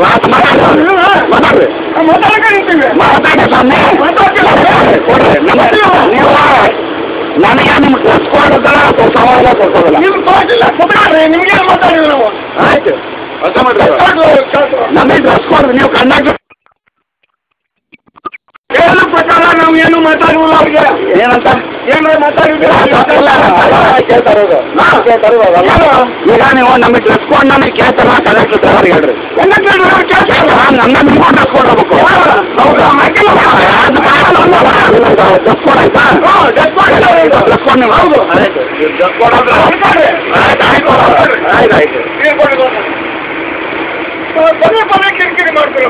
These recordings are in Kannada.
ಮಾತಾಡ್ರಿ ಮಾತಾಡಿ ಸ್ವಾಮಿ ಕೊಡ್ರಿ ನಮಗೆ ನೀವು ನನಗೆ ನಿಮ್ಗೆ ಡ್ರೆಸ್ ಕೊಡೋದಲ್ಲ ಅಥವಾ ಸವಾಲ ಕೊಡ್ಸೋದಲ್ಲ ನಿಮ್ ತೋರಿಸಿಲ್ಲ ಸುಮ್ಮನೆ ನಿಮ್ಗೆ ಮಾತಾಡಿದ್ವಿ ನಾವು ಆಯ್ತು ಅರ್ಥ ಮಾಡ್ರಿ ನಮಗೆ ಡ್ರೆಸ್ ಕೊಡ್ರಿ ನೀವು ಕಂಡಕ್ಟರ್ ಏನು ಪ್ರಕಾರ ನಾವು ಏನು ಮಾತಾಡುವುದಿಲ್ಲ ಅವ್ರಿಗೆ ಏನಂತ ಏನು ಮಾತಾಡಿದ್ವಿ ಕೇಳ್ತಾರೋದು ನಾವು ಕೇಳ್ತಾರೋದು ಈಗ ನೀವು ನಮಗೆ ಡ್ರೆಸ್ ಕೋಡ್ ನಮಗೆ ಕೇಳ್ತಾರ ಕಂಡಕ್ಟರ್ ಡ್ರೈವರ್ ಹೇಳ್ರಿ ನನ್ನ ನಿಮ್ಗೆ ಡ್ರೆಸ್ ಕೋಡ್ ಹೋಗ್ಬೇಕು ಡ್ರೆಸ್ ಕೋಡ್ ಆಯ್ತಾ ಡ್ರೆಸ್ ಕೋಡ್ ನೀವು ಹೌದು ಡ್ರೆಸ್ ಕೋಡ್ ಅಂದ್ರೆ ಆಯ್ತು ಆಯ್ತು ಆಯ್ತು ಪದೇ ಪದೇ ಕಿರಿಕಿರಿ ಮಾಡ್ತೀರ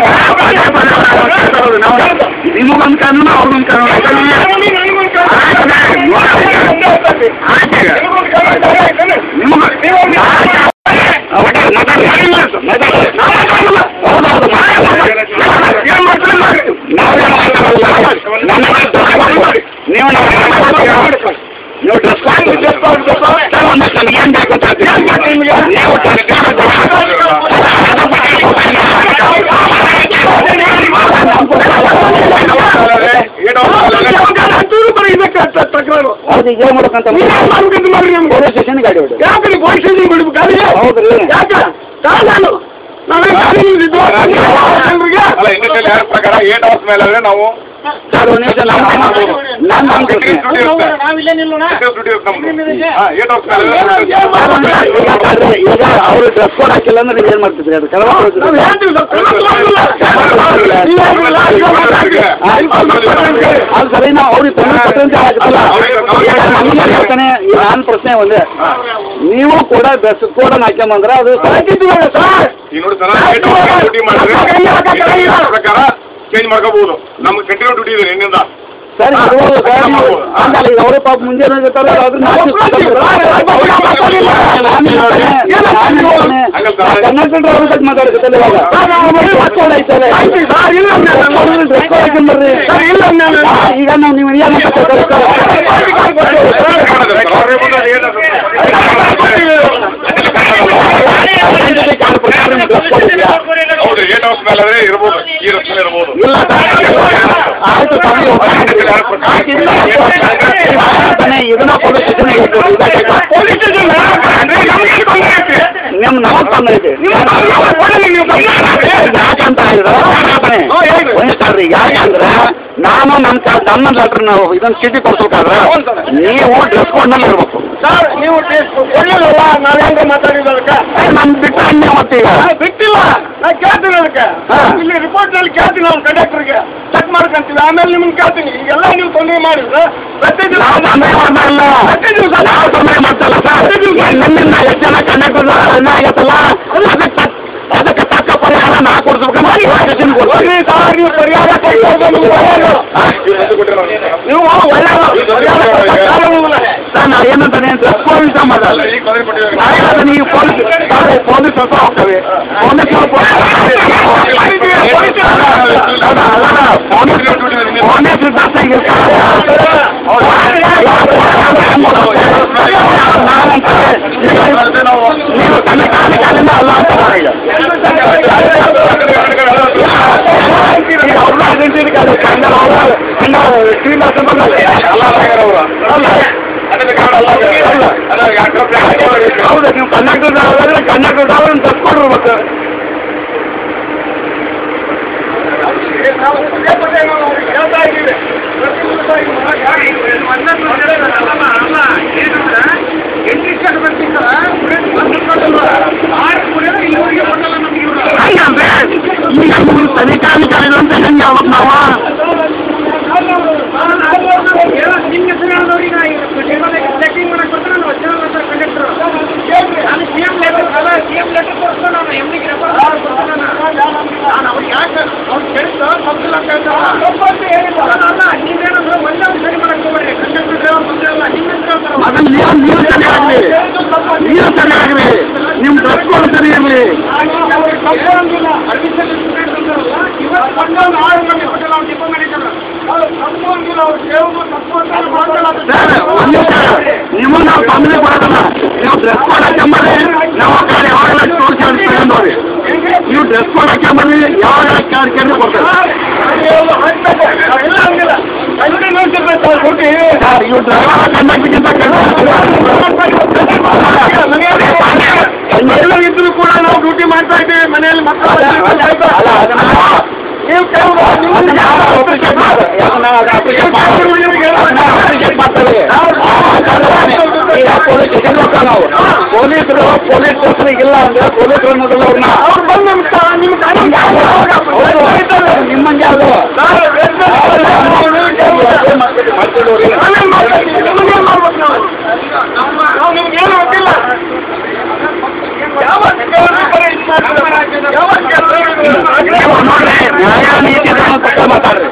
ನಿಮಗೊಂದು ಕಾನೂನು ಅವ್ರಿಗೊಂದು ಕಾನೂನು ನೀವು ನೀವು ಡ್ರೆಸ್ ಏನ್ ಬೇಕು ಅಂತ ನೀವು ತಕರಾರು ಹೌದು ಈಗ ಏನ್ ಮಾಡ್ಬೇಕಂತ ಪೊಲೀಸ್ ಸ್ಟೇಷನ್ ಗಾಡಿ ಹೊಡಿ ಯಾಕೆ ಪೊಲೀಸ್ ಬಿಡ್ಬೇಕು ಹೌದ್ರಿ ಯಾಕ ನಾನು ನಾವೇ ಗಾಡಿ ನಿಲ್ಸಿದ್ದು. ಎಲ್ರಿಗೆ? ಅಲ್ಲ ಇಂಡಸ್ಟ್ರಿಯಲ್ ಯಾರ ಪ್ರಕಾರ ಏಟ್ ಅವರ್ಸ್ ಮೇಲೆ ಆದ್ರೆ ನಾವು ಸರ್ ಒಂದು ನಿಮಿಷ ನಾನು ನಾನು ನಾನು ಡ್ಯೂಟಿ ಇರುತ್ತೆ ನಾವಿಲ್ಲೇ ನಿಲ್ಲೋಣ ಡ್ಯೂಟಿ ಇರುತ್ತೆ ನಮ್ದು ಹಾ ಏಟ್ ಅವರ್ಸ್ ಮೇಲೆ ಈಗ ಅವರು ಡ್ರೆಸ್ ಕೋಡ್ ಹಾಕಿಲ್ಲ ಅಂದ್ರೆ ನೀವು ಏನ್ ಮಾಡ್ತಿದ್ರಿ ಅದು ಕಲವ ನಾವು ಹೇಳ್ತೀವಿ ಸರ್, ಕ್ರಮ ತಗೊಳ್ಳಿಲ್ಲ. ನೀವು ಹೇಳಿಲ್ಲ, ಈಗ ಮಾತಾಡಿ. ಅದು ಸರಿ ನಾವು ಅವ್ರಿಗೆ ತೊಂದರೆ ಕೊಟ್ಟಂತೆ ಹಾಕಲ್ಲ ನಮ್ಗೆ ಹೇಳ್ತಾನೆ ಈಗ ನನ್ನ ಪ್ರಶ್ನೆ ಒಂದೇ ನೀವು ಕೂಡ ಡ್ರೆಸ್ ಕೋಡ್ ಹಾಕ್ಯಂಬಂದ್ರೆ ಅದು ಹಾಕಿದ್ದೀವಲ್ಲ ಸರ್? ಈಗ ನೋಡಿ ಸರ್ ಏಟ್ ಅವರ್ಸ್ ಡ್ಯೂಟಿ ಮಾಡಿದ್ರೆ ಏಟ್ ಅವರ್ಸ್ ಪ್ರಕಾರ ಚೇಂಜ್ ಮಾಡ್ಕೋಬಹುದು ನಮ್ಗೆ ಕಂಟಿನ್ಯೂ ಡ್ಯೂಟಿ ಇದೆ ನಿನ್ನಿಂದ ಸರಿ ಇರ್ಬೋದು ಸರ್ ನೀವು ಹಂಗಲ್ಲ ಈಗ ಅವರು ಪಾಪ ಮುಂಜಾನೆ ಇರ್ತಾರೆ ಅದನ್ನ ಕರ್ನಾಟಕ ಡ್ರೈವರ್ ಬಗ್ಗೆ ಮಾತಾಡ್ಕತ್ತಲ್ಲ ಇವಾಗ ಡ್ರೆಸ್ ಕೋಡ್ ಐತಲ್ಲ ಆಯ್ತು ಸರ್, ಇಲ್ಲ ನಾನು- ಡ್ರೆಸ್ ಕೋಡ್ ಹಾಕ್ಯಂಬರ್ರಿ ಸರ್, ಇಲ್ಲ ನಾನು- ಈಗ ನಾವು ನೀವು ಏನಂತ ಹೌದು ಏಟ್ ಅವರ್ಸ್ ಮೇಲೆ ಆದ್ರೆ ಇರ್ಬೋದು ಈ ರಸ್ತೆ ಇರ್ಬೋದು ಇಲ್ಲ ಆಯ್ತು ಸ್ವಾಮಿ ತಾನೇ ಇದನ್ನ ಪೊಲೀಸ್ ಸ್ಟೇಷನ್ ಪೊಲೀಸ್ ಸ್ಟೇಷನ್ ಅಂದ್ರೆ ನಮ್ಗೆ ತೊಂದ್ರೆ ಐತಿ. ನಿಮ್ಮ ನಮಗ್ ತೊಂದ್ರೆ ಐತಿ ನಿಮ್ಮ ನಾವು ಕೊಡಲಿ ನೀವು ತೊಂದ್ರೆ ಐತಿ. ಯಾಕಂತ ಹೇಳಿದ್ರೆ ಒಂದ್ಸರಿ ಯಾಕಂದ್ರೆ ನಾನು ನಮ್ಮ ಕ- ನಮ್ಮ ಲೆಟ್ರ್ ನಾವು ಇದನ್ನ ಚೀಟಿ ಕೊಡ್ಸ್ಬೇಕಾದ್ರೆ ನೀವು ಡ್ರೆಸ್ ಕೋಡ್ನಲ್ಲಿ ಇರ್ಬೇಕು ಸರ್ ನೀವು ಕೊಡ್ಲಿಲ್ಲಲ್ಲ ನಾವು ಹೆಂಗೆ ಮಾತಾಡಿದ್ದು ಅದಕ್ಕೆ ನಮ್ ಬಿಟ್ಟು ಅನ್ಯ ಮತ್ತೀಗ ನಾ ಬಿಟ್ಟಿಲ್ಲ ನಾ ಕೇಳ್ತೀನಿ ಅದಕ್ಕೆ ಹಾ. ಇಲ್ಲಿ ರಿಪೋರ್ಟ್ ನಲ್ಲಿ ಕೇಳ್ತೀನಿ ನಾವು ಕಂಡಕ್ಟರ್ಗೆ ಚೆಕ್ ಮಾಡ್ಕೊಂತೀವಿ ಆಮೇಲೆ ನಿಮ್ಗೆ ಕೇಳ್ತೀನಿ ಈಗೆಲ್ಲ ನೀವು ತೊಂದರೆ ಮಾಡಿದ್ರೆ ಪ್ರತಿ ದಿನ ನಾವು ತೊಂದರೆ ಮಾಡ್ತಾ ಇಲ್ಲ ಪ್ರತಿ ದಿವಸ ನಾವು ತೊಂದರೆ ಮಾಡ್ತಲ್ಲ ಸರ್ ನನ್ನಿಂದ ಎಷ್ಟು ಜನ ಕಂಡಕ್ಟರ್ ಆಗತ್ತಲ್ಲ ಅದಕ್ಕೆ ತಕ್ಕ- ಅದಕ್ಕೆ ತಕ್ಕ ಪರಿಹಾರ ನಾ ಕೊಡ್ಸ್ಬೇಕಂತ ಸ್ಟೇಷನ್ ಕೊಡ್ತೀವಿ ಸರ್ ನೀವು ಪರಿಹಾರ ಕೊಡ್ಬೋದು ನೀವು ಒಳ್ಳೆಯದು. ನೀವು ಒಳ್ಳೆಯದು ಪರಿಹಾರ ಕೊಡ್ತಾರೆ ಸರ್ ನಾ ಏನಂತಾನೆ ಡ್ರೆಸ್ ಕೋಡ್ ವಿಷಯ ಮಾಡಲ್ಲ ನಾಳೆ ನೀವು ಪೊಲೀಸ್ ನಾಳೆ ಪೊಲೀಸ್ ಹತ್ರ ಹೋಗ್ತೇವೆ ಪೊಲೀಸ್ ಪೊಲೀಸ್ ನೀವು ತನ್ನ ಕಾಲ ಕಾಲಿಂದ ಅಲ್ಲ ಅಂತ ಈಗ ಈಗ ಅವ್ರನ್ನ ಐಡೆಂಟಿಟಿ ಕಾರ್ಡ್ ಕನ್ನಡ ಅವ್ರ ಕನ್ನಡ ಶ್ರೀನಿವಾಸ ಹೌದು ನೀವು ಕನ್ನಡ ಕನ್ನಡ ಅವ್ರನ್ನ ತರ್ಸ್ಕೊಂಡ್ರು ಮತ್ತೆ ನಾವು ಪದೇ ಪದೇ ನಾವು ಹೇಳ್ತಾ ಇದ್ದೀವಿ ಪ್ರತಿ ದಿವಸ ಈ ಮನೆ ಹಂಗಂದ್ರೆ ಈಗ ಮೂರು ತನಿಖಾಧಿಕಾರಿಗಳು ಅಂತ ಹೆಂಗೆ ಯಾವತ್ತು ನಾವು ಚೆಕಿಂಗ್ ಮಾಡಕ್ ಬರ್ತಾರೆ ನಾವು ಹಚ್ಚಿರೋ ಕಂಡಕ್ಟರ್ ನಾನು ಸಿ ಎಂ ಲೆಟರ್ ಅಲ್ಲ ಸಿ ಎಂ ಲೆಟರ್ ಕೊಡ್ತಾ ನಾನು ಎಮ್ ಡಿಗೆ ರೆಫರ್ ನಾನು ಅವ್ರಿಗೆ ಯಾಕೆ ಅವ್ರು ಕೇಳ್ತಾ ತಪ್ಪಿಲ್ಲ ಕೇಳ್ತಾರ ಅಲ್ಲ ನೀವೇನಂದ್ರೆ ಒಂದೇ ಒಂದು ಸರಿ ಮಾಡಕ್ ಹೋಗ್ಬೇಡಿ ಕಂಡಕ್ಟರ್ ಡ್ರೈವರ್ ಬಂದ್ರೆ ಅಲ್ಲ ನಿಮ್ಮ ಅದನ್ನ ನೀವು ನೀವು ಸರಿ ಆಗಲಿ ನೀವು ಸರಿ ಆಗಲಿ ನಿಮ್ಮ ಡ್ರೆಸ್ ಕೋಡ್ ಸರಿ ಇರಲಿ ಸರ್ ಒಂದು ನಿಮಿಷ ನೀವು ನಾವು ತೊಂದರೆ ಕೊಡೋದಲ್ಲ ನೀವು ಡ್ರೆಸ್ ಕೋಡ್ ಹಾಕೊಂಬರಿ ನಾವು ಆ ಕಡೆ ಯಾವಾಗಲೂ ತೋರಿಸಿ ನೋಡಿ ನೀವು ಡ್ರೆಸ್ ಕೋಡ್ ಹಾಕೊಂಬಲ್ಲಿ ಯಾವಾಗ ಕೇಳಿ ಕೊಡ್ತಾರೆ ಸರ್ ಇವು ಡ್ರೈವರ್ ಕಂಡಕ್ಟರ್ಗಿಂತ ಎಲ್ಲ ಇದ್ರು ಕೂಡ ನಾವು ಡ್ಯೂಟಿ ಮಾಡ್ತಾ ಇದ್ದೀವಿ ಮನೆಯಲ್ಲಿ ಮಕ್ಕಳು ನೀವು ಪೊಲೀಸರು ಪೊಲೀಸ್ ಸ್ಟೇಷನ್ ಇಲ್ಲ ಅಂದ್ರೆ ಪೊಲೀಸರು ಅನ್ನೋದಿಲ್ಲ ಅವ್ರನ್ನ ಅವ್ರು ಬಂದು ನಿಮ್ಮ ನಿಮ್ಮ ನಿಮ್ಮಂಗೆ ಅದು ನಾವು ನಿಮ್ಗೇನು ಗೊತ್ತಿಲ್ಲ ಯಾವ ನೀವು ನೋಡ್ರಿ ನ್ಯಾಯ ನೀತಿ ಪಕ್ಕ ಮಾತಾಡ್ರಿ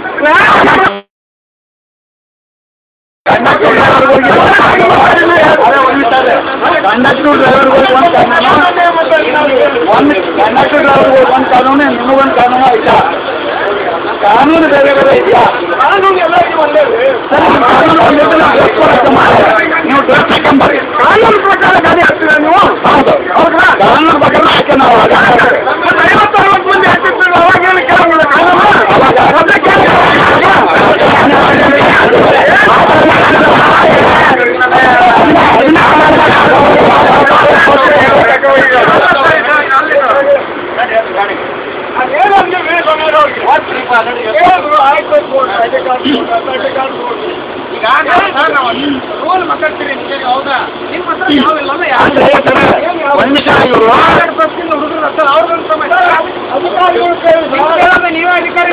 ಕಂಡಕ್ಟರ್ ಡ್ರೈವರ್ಗಳು ಒಂದು ಕಾನೂನು ಒಂದು ಕಂಡಕ್ಟರ್ ಡ್ರೈವರ್ಗಳು ಒಂದು ಕಾನೂನು ನಿಮಗೊಂದು ಕಾನೂನು ಐತಾ ಕಾನೂನು ಬೇರೆ ಬೇರೆ ಇದೆಯಾ ಕಾನೂನು ಎಲ್ಲರಿಗೂ ಒಂದೇ ಸರ್ ನಿಮ್ಮ ಕಾನೂನು ಒಂದಿದ್ರೆ ಡ್ರೆಸ್ ಕೊಡಕ್ಕೆ ಮಾಡಿ ನೀವು ಡ್ರೆಸ್ ಹಾಕೊಂಬರ್ರಿ ಕಾನೂನು ಪ್ರಕಾರ ಗಾಡಿ ಹಾಕ್ತೀರಾ ನೀವು ಹೌದು ಹೌದಾ ಕಾನೂನು ಪ್ರಕಾರ ಹಾಕಿ ನಾವು ಮತ್ತೆ ಐವತ್ತು ಅರವತ್ತು ಮಂದಿ ಹಾಕಿರ್ತೀವಿ ಅವಾಗ ಏನು ಕೇಳಂಗಿಲ್ಲ ಕಾನೂನು ಅದಕ್ಕೆ ಅದೇನು ಅಂದ್ರೆ ವೇಷ ಹೇಳಿದ್ರು ಆಯ್ತು ಈಗ ನಾವು ರೂಲ್ ಮಾತಾಡ್ತೀರಿ ನಿಮಗೆ ಹೌದಾ ನಿಮ್ಮ ಹತ್ರ ಯಾವಿಲ್ಲ ಅಂದ್ರೆ ಒಂದು ನಿಮಿಷ ಇವರು ಹುಡುಗರು ಹತ್ರ ಅವ್ರದ್ದು ಸಮಸ್ಯೆ ಅಧಿಕಾರಿಗಳು ಕೇಳಿದ್ರೆ ನೀವೇ ಅಧಿಕಾರಿ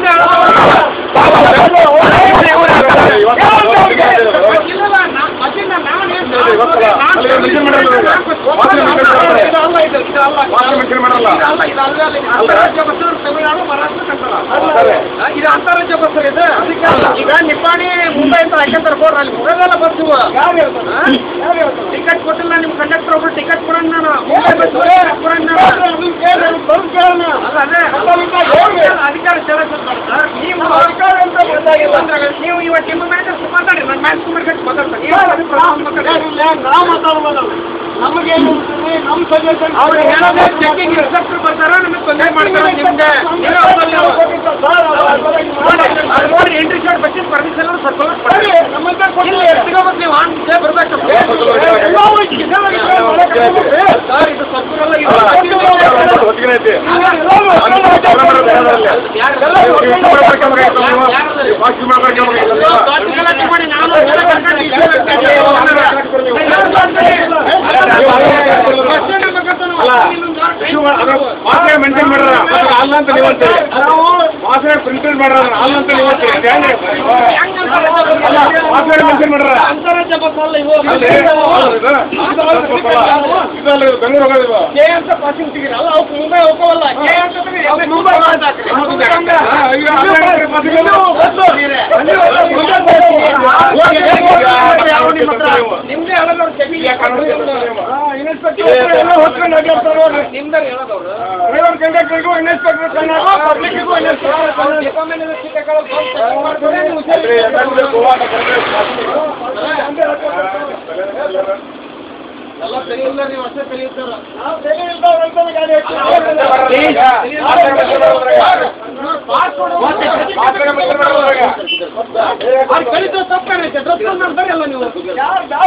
ತಮಿಳುನಾಡು ಮಹಾರಾಷ್ಟ್ರ ಇದು ಅಂತಾರಾಜ್ಯ ಬಸ್ ಇದೆ ಈಗ ನಿಪ್ಪಾಣಿ ಮುಂಬೈ ಅಂತ ಹಾಕಂತಾರೆ ಬೋರ್ಡ್ ಅಲ್ಲಿ ಹೋಗೋದಲ್ಲ ಬಸ್ ಟಿಕೆಟ್ ಕೊಟ್ಟಿಲ್ಲ ನಿಮ್ ಕಂಡಕ್ಟರ್ ಒಬ್ರು ಟಿಕೆಟ್ ಕೊಡೋಣ ನಾನು ಮುಂಬೈ ಬಸ್ ಕೊಡೋಣ ಅಧಿಕಾರ ಸರ್ ನೀವು ಅಧಿಕಾರ ಅಂತ ನೀವು ಇವತ್ತು ನಿಮ್ಮ ಮ್ಯಾನೇಜರ್ ಮಾತಾಡಿ ನನ್ನ ಮ್ಯಾನೇಜ್ ಕುಮಾರ್ ಕಟ್ಟಿ ಮಾತಾಡ್ತಾರೆ ನಾವು ಮಾತಾಡ್ಬೋದು ನಮಗೇನು ನಮ್ಮ ಸಜೆಷನ್ ಅವ್ರು ಹೇಳೋದೇ ಚೆಕಿಂಗ್ ಇನ್ಸ್ಪೆಕ್ಟರ್ ಬರ್ತಾರ ನಮಗೆ ತೊಂದರೆ ಮಾಡ್ತಾರೆ ನಿಮ್ಗೆ ನೋಡಿ ಎಂಟ್ರಿ ಶಾರ್ಟ್ ಬಚ್ಚಿನ ಪರ್ಮಿಷನ್ ಸರ್ಕಲ್ ಇಲ್ಲಿ ಎತ್ಕೋಬೇಕು ನೀವು ಆನ್ ಬರ್ಬೇಕು ಸರ್ ಇದು ಸರ್ಕಲ್ ಮಾಡಿ ನಾನು ಮಾತ್ರ ಮೆಂಟೈನ್ ಮಾಡ್ರ ಅಲ್ಲ ಅಂತ ನೀವು ಅಂತೀರಿ ಮಾತ್ರ ಪ್ರಿಂಟೆಡ್ ಮಾಡ್ರ ಅಲ್ಲ ಅಂತ ನೀವು ಅಂತೀರಿ ಹೆಂಗ್ರಿ ಅಲ್ಲ ಮಾತ್ರ ಮೆಂಟೈನ್ ಮಾಡ್ರ ಅಂತಾರಾಜ್ಯ ಬಸ್ ಅಲ್ಲ ಇವು ಇದಲ್ಲ ಇದು ಬೆಂಗಳೂರು ಹೋಗೋದಿಲ್ವಾ ಕೆ ಅಂತ ಪಾಸಿಂಗ್ ಸಿಗಿರಲ್ಲ ಅವಕ್ಕೆ ಮುಂಬೈ ಹೋಗೋವಲ್ಲ ಕೆ ಅಂತ ಮುಂಬೈ ನಿಮ್ದೇ ಹೇಳೋದವ್ರು ಚೆಕಿಂಗ್ ನಿಮ್ದೇ ಹೇಳೋದವ್ರು ಡ್ರೈವರ್ ಕಂಡಕ್ಟರ್ಗೂ ಇನ್ಸ್ಪೆಕ್ಟರ್ ಪಬ್ಲಿಕ್ಗೂ ಎಲ್ಲ ಸರಿ ಇಲ್ಲ ನೀವು ಅಷ್ಟೇ ಸರಿ ಇರ್ತಾರ ನಾವು ಸರಿ ಇಲ್ದವ್ರು ಗಾಡಿ ಅವ್ರು ಕಲಿತ ತಪ್ಪೇನೈತೆ ಡ್ರೆಸ್ ಮಾಡ್ತಾರಲ್ಲ ನೀವು ಯಾರು ಬೇಡ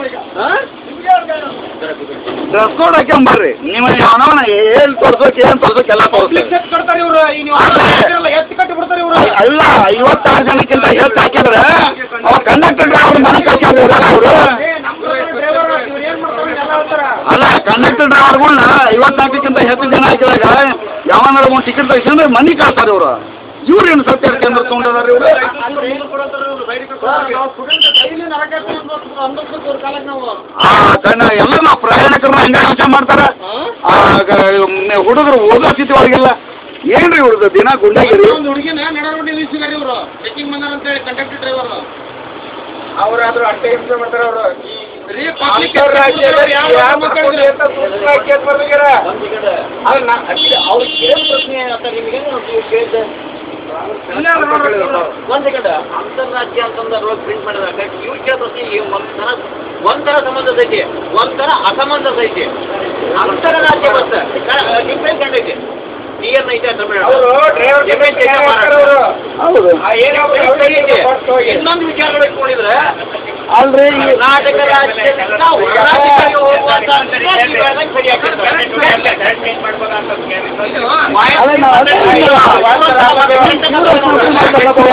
ಡ್ರೆಸ್ ಕೋಡ್ ಹಾಕೊಂಬರ್ರಿ ನಿಮ್ಮ ಅವನವನ ಏನ್ ತೋರ್ಸೋಕೆ ಏನ್ ತೋರ್ಸೋಕೆ ಎಲ್ಲ ಪಬ್ಲಿಕ್ ತೋರಿಸ್ತಾರೆ ಸೆಟ್ ಕೊಡ್ತಾರೆ ಇವರು ಈ ನೀವು ಹಾಕಿರಲ್ಲ, ಎತ್ತು ಕಟ್ಟಿ ಬಿಡ್ತಾರೆ ಇವರು ಅಲ್ಲ ಐವತ್ತಾರು ಜನಕ್ಕಿಂತ ಹೆಚ್ಚು ಹಾಕಿದ್ರೆ ಅವ ಕಂಡಕ್ಟರ್ ಡ್ರೈವರ್ ಮನೆ ಕಳ್ಕೊಂಡಿದ್ರ ಅವರು ಡ್ರೈವರ್ ಇವ್ರು ಏನ್ ಮಾಡ್ತಾರೆ ಎಲ್ಲ ಹೇಳ್ತಾರ ಅಲ್ಲ ಕಂಡಕ್ಟರ್ ಡ್ರೈವರ್ಗಳನ್ನ ಐವತ್ನಾಲ್ಕಕ್ಕಿಂತ ಹೆಚ್ಚು ಜನ ಹಾಕಿದಾಗ ಯಾವನಾರ ಒಂದು ಟಿಕೆಟ್ ತೆಗಿಸಿದ್ರೆ ಮನೆ ಕಳ್ತಾರೆ ಇವರು ಇವ್ರು ಏನು ಸತ್ಯ ಕೇಂದ್ರ ತಗೊಂಡಿದಾರೆ ಇವರು ಡೈಲಿ ನರಕಕ್ಕೆ ಅಂದಕ್ಕೆ ಕಾಲಕ್ಕೆ ನಾವು ಆ ಕಣ್ಣ ಎಲ್ಲ ನಾವು ಪ್ರಯಾಣಿಕರನ್ನ ಹೆಂಗ ಯೋಚನೆ ಮಾಡ್ತಾರ ಆ ಹುಡುಗರು ಓದೋ ಸ್ಥಿತಿ ಒಳಗಿಲ್ಲ ಏನ್ರಿ ಇವ್ರದ್ದು ದಿನ ಗುಂಡಾಗಿರಿ ಒಂದು ಹುಡುಗಿನ ನಡವಳಿ ನಿಲ್ಸಿದಾರೆ ಇವರು ಚೆಕಿಂಗ್ ಬಂದಾರ ಅಂತ ಹೇಳಿ ಕಂಡಕ್ಟರ್ ಡ್ರೈವರ್ ಅವರಾದ್ರೂ ಅಷ್ಟೇ ಹಿಂಸೆ ಮಾಡ್ತಾರೆ ಅವರು ಒಂದ್ ಸೆಕೆಂಡ್ ಅಂತಾರಾಜ್ಯ ಅಂತಂದ ರೋಡ್ ಪ್ರಿಂಟ್ ಮಾಡಿದಾಗ ಇವ್ರು ಕೇಳೋ ಪ್ರಶ್ನೆ ಈ ಒಂಥರ ಒಂಥರ ಸಂಬಂಧ ಐತಿ ಒಂಥರ ಅಸಮಂಜಸ ಐತಿ ಅಂತರರಾಜ್ಯ ಬಸ್ ಡಿಫ್ರೆಂಟ್ ಕಂಡೈತಿ ಡಿ ಎನ್ ಐತೆ ತಮಿಳ್ನಾಡು ಅವರು ಡ್ರೈವರ್ MN ಐತೆ ಮಹಾರಾಷ್ಟ್ರ. ಹೌದು ಇನ್ನೊಂದು ವಿಚಾರಗಳು ಇಟ್ಕೊಂಡಿದ್ರೆ ಅಲ್ರಿ ಈ- ಕರ್ನಾಟಕ ರಾಜ್ಯದಿಂದ ಹೊರರಾಜ್ಯಗಳಿಗೆ ಹೋಗುವಂತ ವಿದ್ಯಾರ್ಥಿಗಳನ್ನ ಸರಿಯಾಗಿ ಅದೇ ನಾವು ಅದೇ